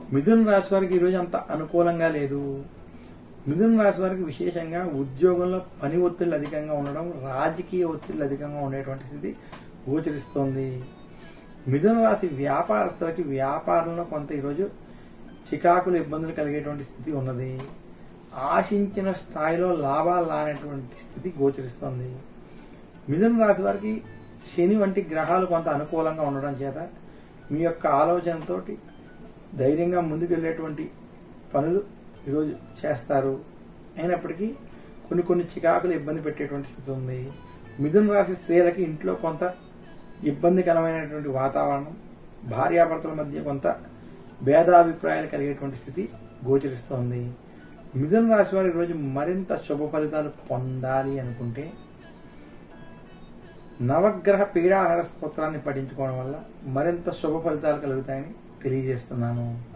మిథున రాశి వారికి ఈరోజు అంత అనుకూలంగా లేదు మిథున రాశి వారికి విశేషంగా ఉద్యోగంలో పని ఒత్తిళ్ళు అధికంగా ఉండడం రాజకీయ ఒత్తిళ్ళు అధికంగా ఉండేటువంటి స్థితి గోచరిస్తోంది మిథున రాశి వ్యాపారస్తులకి వ్యాపారంలో కొంత ఈరోజు చికాకులు ఇబ్బందులు కలిగేటువంటి స్థితి ఉన్నది ఆశించిన స్థాయిలో లాభాలు రానటువంటి స్థితి గోచరిస్తోంది మిథున రాశి వారికి శని వంటి గ్రహాలు కొంత అనుకూలంగా ఉండడం చేత మీ యొక్క ఆలోచనతోటి ధైర్యంగా ముందుకెళ్ళేటువంటి పనులు ఈరోజు చేస్తారు అయినప్పటికీ కొన్ని కొన్ని చికాకులు ఇబ్బంది పెట్టేటువంటి స్థితి ఉంది మిథున రాశి స్త్రీలకి ఇంట్లో కొంత ఇబ్బందికరమైనటువంటి వాతావరణం భార్యాభర్తల మధ్య కొంత భేదాభిప్రాయాలు కలిగేటువంటి స్థితి గోచరిస్తోంది మిథున రాశి వారు ఈరోజు మరింత శుభ ఫలితాలు పొందాలి అనుకుంటే నవగ్రహ పీడాహార స్తోత్రాన్ని పఠించుకోవడం వల్ల మరింత శుభ ఫలితాలు కలుగుతాయని తెలియజేస్తున్నాను